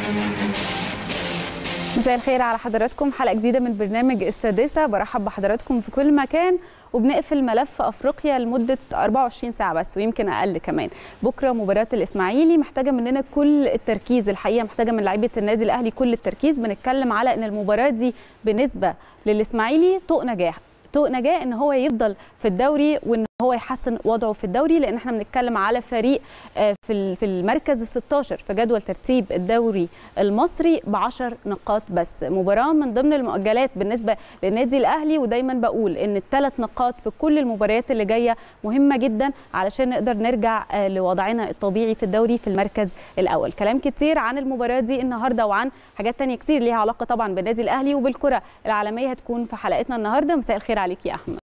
مساء الخير على حضراتكم حلقه جديده من برنامج السادسه برحب بحضراتكم في كل مكان وبنقفل ملف افريقيا لمده 24 ساعه بس ويمكن اقل كمان بكره مباراه الاسماعيلي محتاجه مننا كل التركيز الحقيقه محتاجه من لعيبه النادي الاهلي كل التركيز بنتكلم على ان المباراه دي بالنسبه للاسماعيلي طوق نجاح طوق نجاه ان هو يفضل في الدوري وان هو يحسن وضعه في الدوري لان احنا بنتكلم على فريق في في المركز ال 16 في جدول ترتيب الدوري المصري ب 10 نقاط بس مباراه من ضمن المؤجلات بالنسبه للنادي الاهلي ودايما بقول ان الثلاث نقاط في كل المباريات اللي جايه مهمه جدا علشان نقدر نرجع لوضعنا الطبيعي في الدوري في المركز الاول كلام كتير عن المباراه دي النهارده وعن حاجات تانية كتير ليها علاقه طبعا بالنادي الاهلي وبالكره العالميه هتكون في حلقتنا النهارده مساء الخير عليك يا احمد